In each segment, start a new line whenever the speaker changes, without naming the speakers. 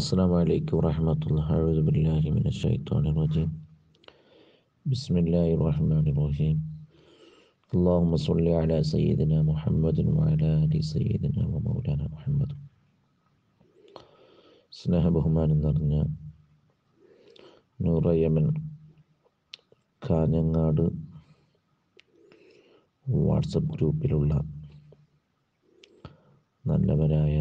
السلام عليكم ورحمة الله أعوذ بالله من الشيطان الرجيم بسم الله الرحمن الرحيم اللهم صل على سيدنا محمد وعلى آل سيدنا ومولانا محمد സ്നേഹബഹുമാനം നിറഞ്ഞ നൂറയമൻ കാഞ്ഞങ്ങാട് വാട്സപ്പ് ഗ്രൂപ്പിലുള്ള നല്ലവരായ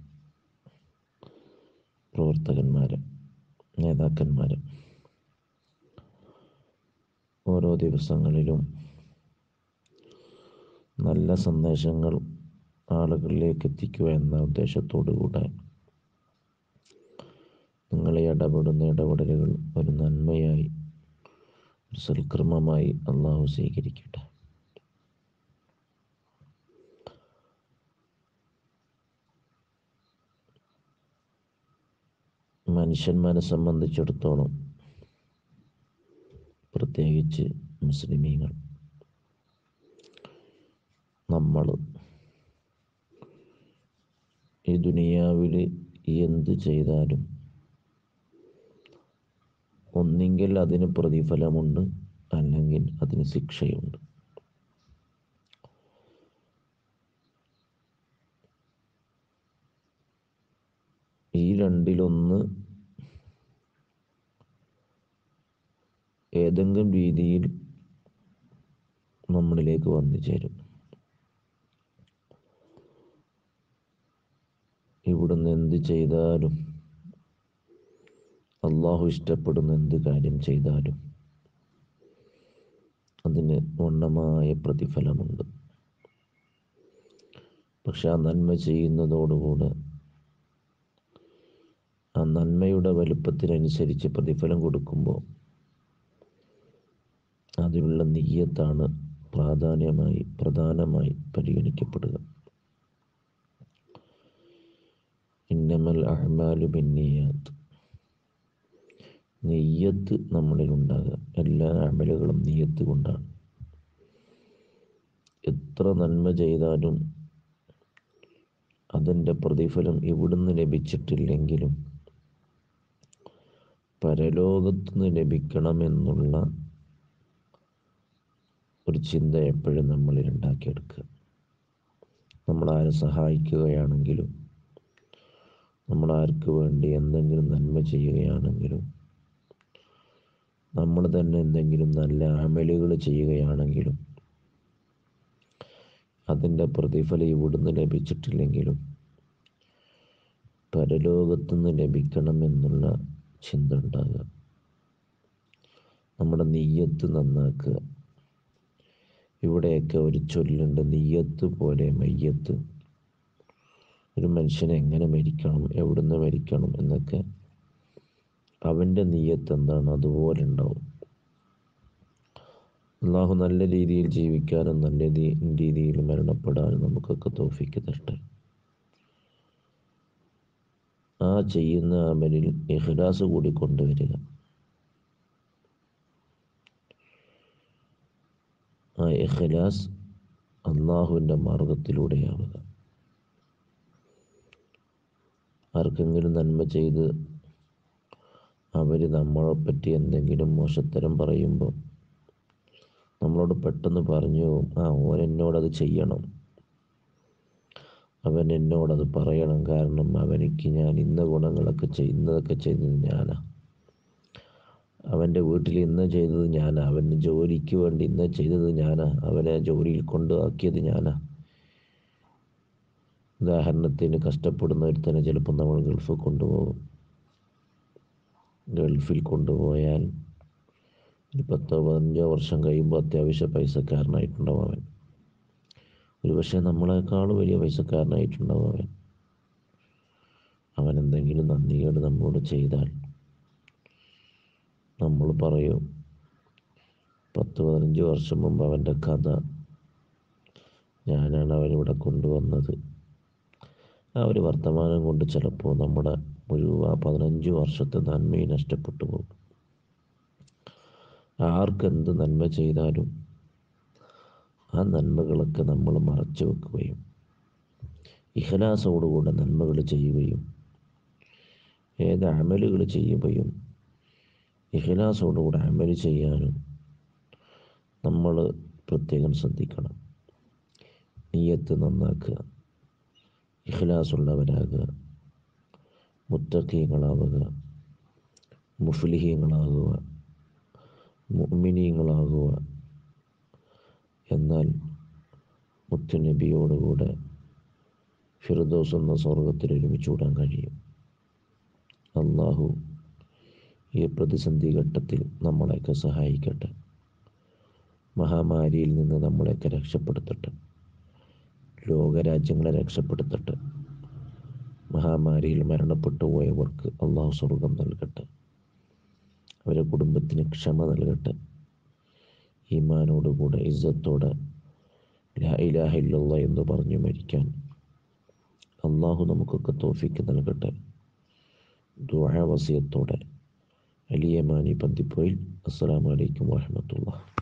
പ്രവർത്തകന്മാർ നേതാക്കന്മാർ ഓരോ ദിവസങ്ങളിലും നല്ല സന്ദേശങ്ങൾ ആളുകളിലേക്ക് എത്തിക്കുക എന്ന ഉദ്ദേശത്തോടു കൂടെ നിങ്ങളെ ഇടപെടുന്ന ഇടപെടലുകൾ ഒരു നന്മയായി ഒരു സൽക്രമമായി അള്ളാഹു സ്വീകരിക്കട്ടെ മനുഷ്യന്മാരെ സംബന്ധിച്ചിടത്തോളം പ്രത്യേകിച്ച് മുസ്ലിമീങ്ങൾ നമ്മൾ ഈ ദുനിയാവിൽ എന്ത് ചെയ്താലും ഒന്നെങ്കിൽ അതിന് പ്രതിഫലമുണ്ട് അല്ലെങ്കിൽ അതിന് ശിക്ഷയുണ്ട് ഈ രണ്ടിലൊന്ന് ഏതെങ്കിലും രീതിയിൽ നമ്മളിലേക്ക് വന്നു ചേരും ഇവിടുന്ന് എന്ത് ചെയ്താലും അള്ളാഹു ഇഷ്ടപ്പെടുന്ന എന്ത് കാര്യം ചെയ്താലും അതിന് വണ്ണമായ പ്രതിഫലമുണ്ട് പക്ഷെ ആ നന്മ ചെയ്യുന്നതോടുകൂടെ ആ നന്മയുടെ വലുപ്പത്തിനനുസരിച്ച് പ്രതിഫലം കൊടുക്കുമ്പോൾ അതിലുള്ള നീയത്താണ് പ്രാധാന്യമായി പ്രധാനമായി പരിഗണിക്കപ്പെടുക ഇന്നമൽ അഹ്മാലു ബിന്നിയാത്ത് നെയ്യത്ത് നമ്മളിൽ ഉണ്ടാകുക എല്ലാ അമലുകളും നെയ്യത്ത് കൊണ്ടാണ് എത്ര നന്മ ചെയ്താലും അതിൻ്റെ പ്രതിഫലം ഇവിടുന്ന് ലഭിച്ചിട്ടില്ലെങ്കിലും പരലോകത്തുനിന്ന് ലഭിക്കണമെന്നുള്ള ഒരു ചിന്ത എപ്പോഴും നമ്മളിൽ ഉണ്ടാക്കിയെടുക്കുക നമ്മളാരെ സഹായിക്കുകയാണെങ്കിലും നമ്മൾ ആർക്ക് വേണ്ടി എന്തെങ്കിലും നന്മ ചെയ്യുകയാണെങ്കിലും നമ്മൾ തന്നെ എന്തെങ്കിലും നല്ല അമലുകൾ ചെയ്യുകയാണെങ്കിലും അതിൻ്റെ പ്രതിഫലം ഇവിടുന്ന് ലഭിച്ചിട്ടില്ലെങ്കിലും പരലോകത്തുനിന്ന് ലഭിക്കണമെന്നുള്ള ചിന്ത ഉണ്ടാകുക നമ്മുടെ നെയ്യത്ത് നന്നാക്കുക ഇവിടെയൊക്കെ ഒരു ചൊല്ലുണ്ട് നെയ്യത്ത് പോലെ മയ്യത്ത് ഒരു മനുഷ്യനെ എങ്ങനെ മരിക്കണം എവിടുന്ന് മരിക്കണം എന്നൊക്കെ അവൻ്റെ നീയത്ത് എന്താണ് അതുപോലെ ഉണ്ടാവും അള്ളാഹു നല്ല രീതിയിൽ ജീവിക്കാനും നല്ല രീതിയിൽ മരണപ്പെടാനും നമുക്കൊക്കെ തോഫിക്ക് തരട്ടെ ആ ചെയ്യുന്ന അമലിൽ ഇഖ്ലാസ് കൂടി കൊണ്ടുവരിക ആ ഇഖ്ലാസ് അള്ളാഹുവിൻ്റെ മാർഗത്തിലൂടെയാവുക ആർക്കെങ്കിലും നന്മ ചെയ്ത് അവർ നമ്മളെ പറ്റി എന്തെങ്കിലും മോശത്തരം പറയുമ്പോൾ നമ്മളോട് പെട്ടെന്ന് പറഞ്ഞു ആ ഓൻ എന്നോടത് ചെയ്യണം അവൻ എന്നോടത് പറയണം കാരണം അവനിക്ക് ഞാൻ ഇന്ന ഗുണങ്ങളൊക്കെ ചെയ്യുന്നതൊക്കെ ചെയ്തത് ഞാനാ അവൻ്റെ വീട്ടിൽ ഇന്ന് ചെയ്തത് ഞാനാ അവന് ജോലിക്ക് വേണ്ടി ഇന്ന് ചെയ്തത് ഞാനാ അവനെ ജോലിയിൽ കൊണ്ടാക്കിയത് ഞാനാ ഉദാഹരണത്തിന് കഷ്ടപ്പെടുന്ന ഒരുത്തനെ ചിലപ്പോൾ നമ്മൾ ഗൾഫിൽ കൊണ്ടുപോകും ഗൾഫിൽ കൊണ്ടുപോയാൽ ഒരു പത്തോ പതിനഞ്ചോ വർഷം കഴിയുമ്പോൾ അത്യാവശ്യ പൈസക്കാരനായിട്ടുണ്ടാവും അവൻ ഒരു പക്ഷേ നമ്മളെക്കാൾ വലിയ പൈസക്കാരനായിട്ടുണ്ടാവും അവൻ അവൻ എന്തെങ്കിലും നന്ദികേട് നമ്മളോട് ചെയ്താൽ നമ്മൾ പറയും പത്ത് പതിനഞ്ച് വർഷം മുമ്പ് അവൻ്റെ കഥ ഞാനാണ് അവനിവിടെ കൊണ്ടുവന്നത് ആ ഒരു വർത്തമാനം കൊണ്ട് ചിലപ്പോൾ നമ്മുടെ മുഴുവൻ പതിനഞ്ച് വർഷത്തെ നന്മയും നഷ്ടപ്പെട്ടു പോകും ആർക്കെന്ത് നന്മ ചെയ്താലും ആ നന്മകളൊക്കെ നമ്മൾ മറച്ചു വെക്കുകയും ഇഹലാസോടുകൂടെ നന്മകൾ ചെയ്യുകയും ഏത് അമലുകൾ ചെയ്യുകയും ഇഖ്ലാസോടുകൂടെ അമൽ ചെയ്യാനും നമ്മൾ പ്രത്യേകം ശ്രദ്ധിക്കണം നീയത്ത് നന്നാക്കുക ഇഖ്ലാസുള്ളവരാകുക മുത്തക്കീങ്ങളാവുക മുഫ്ലിഹീങ്ങളാകുക മുഅ്മിനീങ്ങളാകുക എന്നാൽ മുത്തുനബിയോടുകൂടെ ഫിർദോസ് എന്ന സ്വർഗത്തിൽ ഒരുമിച്ച് കൂടാൻ കഴിയും അള്ളാഹു ഈ പ്രതിസന്ധി ഘട്ടത്തിൽ നമ്മളെയൊക്കെ സഹായിക്കട്ടെ മഹാമാരിയിൽ നിന്ന് നമ്മളെയൊക്കെ രക്ഷപ്പെടുത്തട്ടെ ലോകരാജ്യങ്ങളെ രക്ഷപ്പെടുത്തട്ടെ മഹാമാരിയിൽ മരണപ്പെട്ടു പോയവർക്ക് അള്ളാഹു സ്വർഗം നൽകട്ടെ അവരുടെ കുടുംബത്തിന് ക്ഷമ നൽകട്ടെ ഈമാനോടുകൂടെ ഇസ്സത്തോടെ ലാ ഇലാഹ ഇല്ലല്ലാ എന്ന് പറഞ്ഞു മരിക്കാൻ അള്ളാഹു നമുക്കൊക്കെ തോഫിക്ക് നൽകട്ടെ ദുആ വസിയത്തോടെ അലിയമാനി പന്തിപ്പോയിൽ അസ്സലാമു അലൈക്കും വറഹ്മത്തുള്ളാഹി